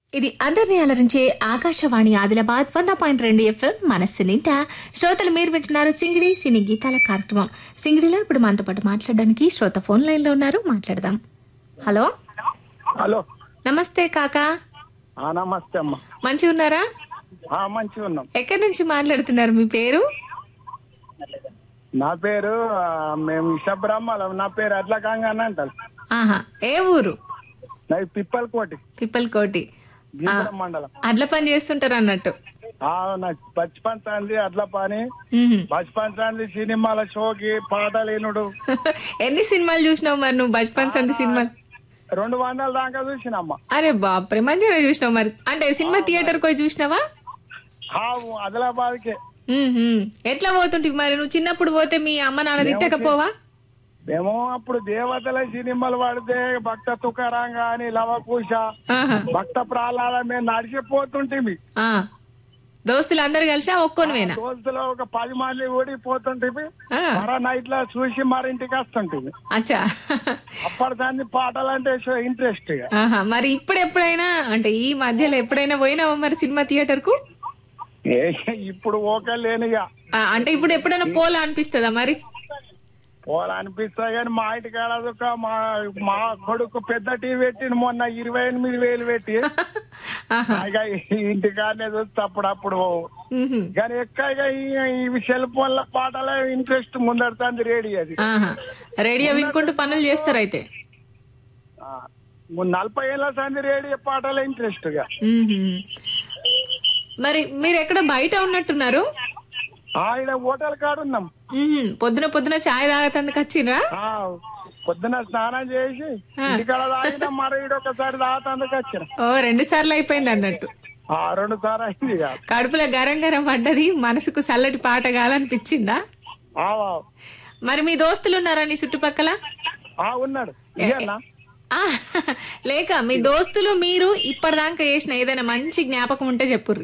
ఇది అందరినీ అలరించే ఆకాశవాణి ఆదిలాబాద్ వంద పాయింట్ రెండు ఎఫ్ఎం మనస్సు నింట శ్రోతలు మీరు వింటున్నారు సింగిడి సినీ గీతాల కార్యక్రమం సింగిడిలో ఇప్పుడు మనతో పాటు మాట్లాడడానికి శ్రోత ఫోన్ లైన్ లో ఉన్నారు మాట్లాడదాం హలో హలో నమస్తే కాకా ఆ, నమస్తే అమ్మ మంచిగా ఉన్నారా ఆ, మంచిగా ఉన్నాం ఎక్కడి నుంచి మాట్లాడుతున్నారు మీ పేరు నా పేరు ఆ, మేము ఇషబ్రహ్మలం నా పేరు అట్ల కాంగానే అంటారు ఆహా ఏ ఊరు నా పిప్పల్ కోటి పిప్పలకోటి గీతల మండలం అడ్ల పని చేస్తుంటారు అన్నట్టు ఆ, నాకు బచ్పన్ తాంది అట్ల పని మ్మ్. బచ్పన్ తాంది సినిమాల షోకి పాటలేనుడు ఎన్ని సినిమాలు చూసినావు మరి నువ్వు బచ్పన్ సంది సినిమాలు రెండు వందల దాకా చూసినమ్మ అరే బాప్రే మంచిగా చూసినావు మరి అంటే సినిమా థియేటర్ పోయి చూసినావా ఆ, ఆదిలాబాద్కే మ్మ్హ్మ్. ఎట్లా పోతుంటివి మరి నువ్వు చిన్నప్పుడు పోతే మీ అమ్మ నాన్న తిట్టకపోవా మేము అప్పుడు దేవతల సినిమాలు పడితే భక్త తుకారాం గాని లవకుశ ఆహా. భక్త ప్రహ్లాద మేము నడిచిపోతుంటిమి ఆ. దోస్తులు అందరు కలిసి ఒక్కొనివేనా దోస్తులో ఒక పది మంది ఊడిపోతుంటిమి ఆ. మరో నైట్ లో చూసి మరి ఇంటికి వస్తుంటిమి అచ్చా అప్పటి దాన్ని పాటలు అంటే ఇంట్రెస్ట్ ఇక ఆహా మరి ఇప్పుడు ఎప్పుడైనా అంటే ఈ మధ్యలో ఎప్పుడైనా పోయినావా మరి సినిమా థియేటర్ కు ఏ, ఇప్పుడు ఓకే లేనిగా ఆ, అంటే ఇప్పుడు ఎప్పుడైనా పోలా అనిపిస్తుందా మరి పోవాలనిపిస్తా కానీ మా ఇంటి కాడ అదొక మా మా కొడుకు పెద్ద టీవీ పెట్టిండు మొన్న ఇరవై ఎనిమిది వేలు పెట్టి ఆహా ఇక ఇంటి కాడనే చూస్తే అప్పుడప్పుడు మ్మ్హ్మ్. కానీ ఎక్కువగా ఈ- ఈ సెల్ ఫోన్ల పాటలే ఇంట్రెస్ట్ ముందడుతుంది రేడియో అది ఆహా రేడియో వినుకుంటూ పనులు చేస్తారు అయితే ఆ, నలభై ఏళ్ళ సంది రేడియో పాటలే ఇంట్రెస్ట్ గా మ్మ్హ్మ్. మరి మీరు ఎక్కడ బయట ఉన్నట్టున్నారు ఆయన హోటల్ కాడ ఉన్నాం మ్మ్హ్మ్. పొద్దున పొద్దున చాయ్ తాగతందుకు వచ్చిండ్రా ఆ, పొద్దున స్నానం చేసి ఇంటికాడ తాగిన మరి ఒకసారి తాగుతందుకు వచ్చిన ఓ రెండు సార్లు అయిపోయింది అన్నట్టు ఆ రెండు సార్లు అయింది ఇక. కడుపులో గరం గరం పడ్డది మనసుకు చల్లటి పాట కావాలనిపించిందా ఆ, మరి మీ దోస్తులు ఉన్నారా నీ చుట్టుపక్కల ఆ, ఉన్నాడు ఇదేనా ఆ, లేక మీ దోస్తులు మీరు ఇప్పటిదాకా చేసిన ఏదైనా మంచి జ్ఞాపకం ఉంటే చెప్పుర్రి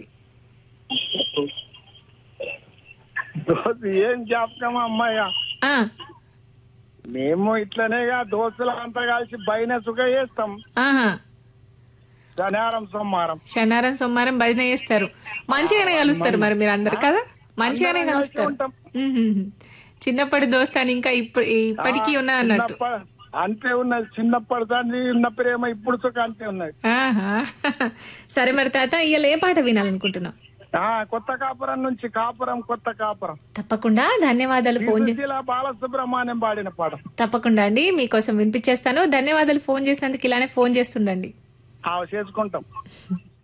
దోస్తు ఏం జ్ఞాపకం అమ్మాయ ఆ, మేము ఇట్లనేగా దోస్తులు అంతా కలిసి బయన సుఖ చేస్తాం ఆహా శనివారం సోమవారం శనివారం సోమవారం భజన చేస్తారు మంచిగానే కలుస్తారు మరి మీరు అందరు కదా మంచిగానే అందరం కలిసి కలుస్తారు ఉంటాం. మ్మ్హ్మ్. చిన్నప్పటి దోస్తాను ఇంకా ఇప్పుడు ఇప్పటికీ ఉన్నది అన్నట్టు చిన్నప్ప- అంతే ఉన్నది చిన్నప్పటి దాన్ని ఉన్న ప్రేమ ఇప్పుడు సుఖ అంతే ఉన్నది ఆహా సరే మరి తాత ఇవాళ ఏ పాట వినాలనుకుంటున్నావు ఆ కొత్త కాపురం నుంచి కాపురం కొత్త కాపురం తప్పకుండా ధన్యవాదాలు ఫోన్ చే సుశీల బాలసుబ్రహ్మణ్యం పాడిన పాట తప్పకుండా అండి మీకోసం వినిపించేస్తాను ధన్యవాదాలు ఫోన్ చేసినందుకు ఇలానే ఫోన్ చేస్తుండండి ఆ చేసుకుంటాం